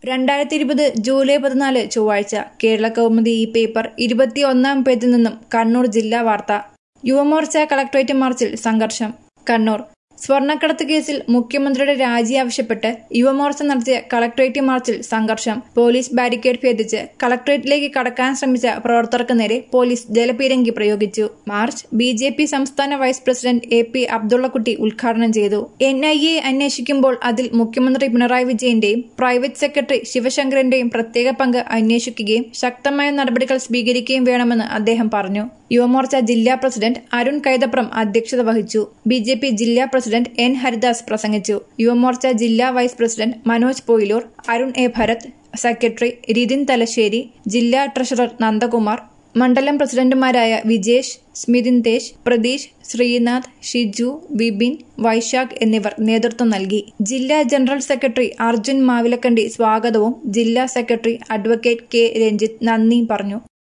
രണ്ടായിരത്തി ഇരുപത് ജൂലൈ പതിനാല് ചൊവ്വാഴ്ച കേരള കൗമുദി ഈ പേപ്പർ ഇരുപത്തിയൊന്നാം പേജിൽ നിന്നും കണ്ണൂർ ജില്ലാ വാർത്ത യുവമോർച്ച കളക്ടറേറ്റ് മാർച്ചിൽ സംഘർഷം കണ്ണൂർ സ്വർണ്ണക്കടത്ത് കേസിൽ മുഖ്യമന്ത്രിയുടെ രാജി ആവശ്യപ്പെട്ട് യുവമോർച്ച നടത്തിയ കളക്ടറേറ്റ് മാർച്ചിൽ സംഘർഷം പോലീസ് ബാരിക്കേഡ് ഭേദിച്ച് കളക്ടറേറ്റിലേക്ക് കടക്കാൻ ശ്രമിച്ച പ്രവർത്തകർക്ക് നേരെ പോലീസ് ജലപീരങ്കി പ്രയോഗിച്ചു മാർച്ച് ബി ജെ പി സംസ്ഥാന vice president A P Abdullakutty ഉദ്ഘാടനം ചെയ്തു എൻ ഐ എ അന്വേഷിക്കുമ്പോൾ അതിൽ മുഖ്യമന്ത്രി പിണറായി വിജയന്റെയും പ്രൈവറ്റ് സെക്രട്ടറി ശിവശങ്കരന്റെയും പ്രത്യേക പങ്ക് അന്വേഷിക്കുകയും ശക്തമായ നടപടികൾ സ്വീകരിക്കുകയും വേണമെന്ന് അദ്ദേഹം പറഞ്ഞു യുവമോർച്ച ജില്ലാ പ്രസിഡന്റ് അരുൺ കൈതപ്രം അധ്യക്ഷത വഹിച്ചു ബി ജെ പി ജില്ലാ പ്രസിഡന്റ് എൻ ഹരിദാസ് പ്രസംഗിച്ചു യുവമോർച്ച ജില്ലാ vice president Manoj Poyilur Arun A Bharath secretary Rithin Thalassery ജില്ലാ ട്രഷറർ നന്ദകുമാർ മണ്ഡലം പ്രസിഡന്റുമാരായ വിജേഷ് സ്മിതിൻ തേജ് പ്രതീഷ് ശ്രീനാഥ് ഷിജു വിപിൻ വൈശാഖ് എന്നിവർ നേതൃത്വം നൽകി ജില്ലാ ജനറൽ സെക്രട്ടറി അർജുൻ മാവിലക്കണ്ടി സ്വാഗതവും ജില്ലാ സെക്രട്ടറി അഡ്വക്കേറ്റ് കെ രഞ്ജിത്ത് നന്ദിയും പറഞ്ഞു